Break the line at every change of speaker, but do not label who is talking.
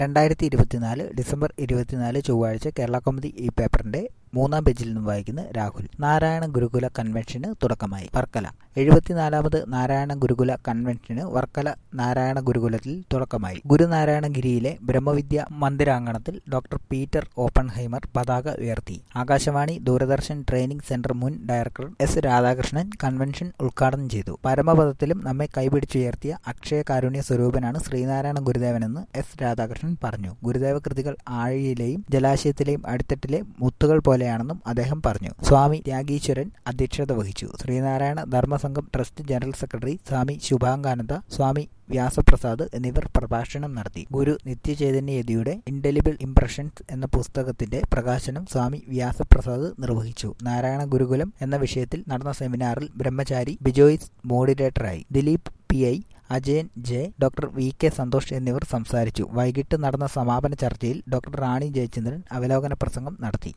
രണ്ടായിരത്തി ഇരുപത്തിനാല് ഡിസംബർ ഇരുപത്തിനാല് ചൊവ്വാഴ്ച കേരള കൗമുദി ഈ പേപ്പറിന്റെ മൂന്നാം പേജിൽ നിന്നും വായിക്കുന്ന രാഹുൽ നാരായണ ഗുരുകുല കൺവെൻഷന് തുടക്കമായി വർക്കല എഴുപത്തിനാലാമത് നാരായണ ഗുരുകുല കൺവെൻഷന് വർക്കല നാരായണ ഗുരുകുലത്തിൽ തുടക്കമായി ഗുരുനാരായണഗിരിയിലെ ബ്രഹ്മവിദ്യ മന്ദിരാങ്കണത്തിൽ ഡോക്ടർ പീറ്റർ ഓപ്പൺഹൈമർ പതാക ഉയർത്തി ആകാശവാണി ദൂരദർശൻ ട്രെയിനിംഗ് സെന്റർ മുൻ ഡയറക്ടർ എസ് രാധാകൃഷ്ണൻ കൺവെൻഷൻ ഉദ്ഘാടനം ചെയ്തു പരമപദത്തിലും നമ്മെ കൈപിടിച്ചുയർത്തിയ അക്ഷയ കാരുണ്യ സ്വരൂപനാണ് ശ്രീനാരായണ ഗുരുദേവനെന്ന് എസ് രാധാകൃഷ്ണൻ പറഞ്ഞു ഗുരുദേവ കൃതികൾ ആഴിയിലെയും ജലാശയത്തിലെയും അടിത്തട്ടിലെ മുത്തുകൾ പോലെയാണെന്നും അദ്ദേഹം പറഞ്ഞു സ്വാമി ത്യാഗീശ്വരൻ അധ്യക്ഷത വഹിച്ചു Sreenarayana Dharmasangham trust general secretary Swami Subhangananda Swami Vyasaprasad എന്നിവർ പ്രഭാഷണം നടത്തി ഗുരു നിത്യചൈതന്യയതിയുടെ ഇൻഡെലിബിൾ ഇംപ്രഷൻസ് എന്ന പുസ്തകത്തിന്റെ പ്രകാശനം സ്വാമി വ്യാസപ്രസാദ് നിർവഹിച്ചു നാരായണ ഗുരുകുലം എന്ന വിഷയത്തിൽ നടന്ന സെമിനാറിൽ ബ്രഹ്മചാരി ബിജോയ്സ് മോഡിറേറ്ററായി Dileep P I Ajayan J doctor V K Santhosh എന്നിവർ സംസാരിച്ചു വൈകിട്ട് നടന്ന സമാപന ചർച്ചയിൽ ഡോക്ടർ റാണി ജയചന്ദ്രൻ അവലോകന പ്രസംഗം നടത്തി